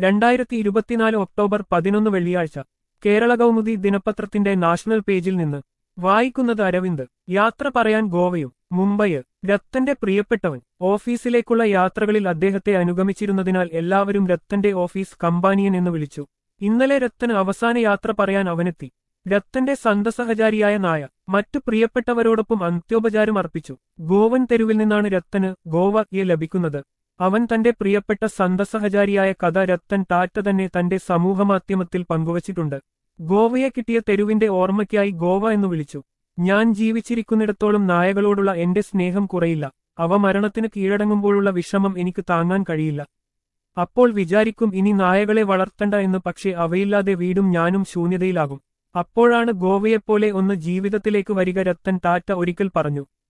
രണ്ടായിരത്തി ഇരുപത്തിനാല് ഒക്ടോബർ പതിനൊന്ന് വെള്ളിയാഴ്ച കേരള കൗമുദി ദിനപത്രത്തിന്റെ നാഷണൽ പേജിൽ നിന്ന് വായിക്കുന്നത് അരവിന്ദ് യാത്ര പറയാൻ ഗോവയും മുംബൈ രത്തന്റെ പ്രിയപ്പെട്ടവൻ ഓഫീസിലേക്കുള്ള യാത്രകളിൽ അദ്ദേഹത്തെ അനുഗമിച്ചിരുന്നതിനാൽ എല്ലാവരും രത്തന്റെ ഓഫീസ് കമ്പാനിയൻ എന്ന് വിളിച്ചു ഇന്നലെ രത്തന് അവസാന യാത്ര പറയാൻ അവനെത്തി രത്തന്റെ സന്തസഹചാരിയായ നായ മറ്റു പ്രിയപ്പെട്ടവരോടൊപ്പം അന്ത്യോപചാരം അർപ്പിച്ചു ഗോവൻ തെരുവിൽ നിന്നാണ് രത്തന് ഗോവയെ ലഭിക്കുന്നത് അവൻ തന്റെ പ്രിയപ്പെട്ട സന്തസഹചാരിയായ കഥ രത്തൻ ടാറ്റ തന്നെ തന്റെ സമൂഹമാധ്യമത്തിൽ പങ്കുവച്ചിട്ടുണ്ട് ഗോവയെ കിട്ടിയ തെരുവിന്റെ ഓർമ്മയ്ക്കായി ഗോവ എന്ന് വിളിച്ചു ഞാൻ ജീവിച്ചിരിക്കുന്നിടത്തോളം നായകളോടുള്ള എന്റെ സ്നേഹം കുറയില്ല അവ മരണത്തിന് കീഴടങ്ങുമ്പോഴുള്ള വിഷമം എനിക്ക് താങ്ങാൻ കഴിയില്ല അപ്പോൾ വിചാരിക്കും ഇനി നായകളെ വളർത്തണ്ട എന്ന് പക്ഷേ അവയില്ലാതെ വീടും ഞാനും ശൂന്യതയിലാകും അപ്പോഴാണ് ഗോവയെപ്പോലെ ഒന്ന് ജീവിതത്തിലേക്ക് വരിക രത്തൻ ടാറ്റ ഒരിക്കൽ പറഞ്ഞു